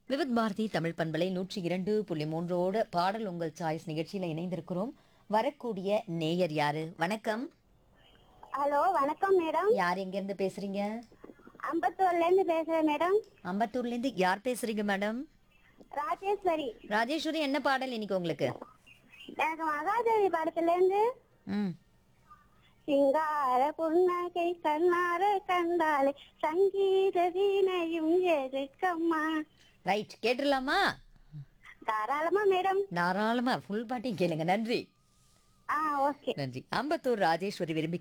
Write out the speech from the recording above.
விவித் பாரதி தமிழ் பண்பலை நூற்றி இரண்டு புள்ளி மூன்றோடு பாடல் உங்கள் சாய்ஸ் நிகழ்ச்சியில இணைந்திருக்கிறோம் வரக்கூடிய நேயர் யாரு வணக்கம் ஹலோ வணக்கம் மேடம் யார் எங்க இருந்து பேசுறீங்க அம்பத்தூர்ல இருந்து பேசுறேன் மேடம் அம்பத்தூர்ல இருந்து யார் பேசுறீங்க மேடம் ராஜேஸ்வரி ராஜேஸ்வரி என்ன பாடல் இன்னைக்கு உங்களுக்கு எனக்கு மகாதேவி படத்துல இருந்து ம் சிங்கார புன்னகை கண்ணார கண்டாலே சங்கீத வீணையும் எதுக்கம்மா ரைட் கேட்டுடலாமா தாராளமா மேடம் தாராளமா ஃபுல் பாட்டையும் கேளுங்க நன்றி ஆ ஓகே நன்றி அம்பத்தூர் ராஜேஸ்வரி விரும்பி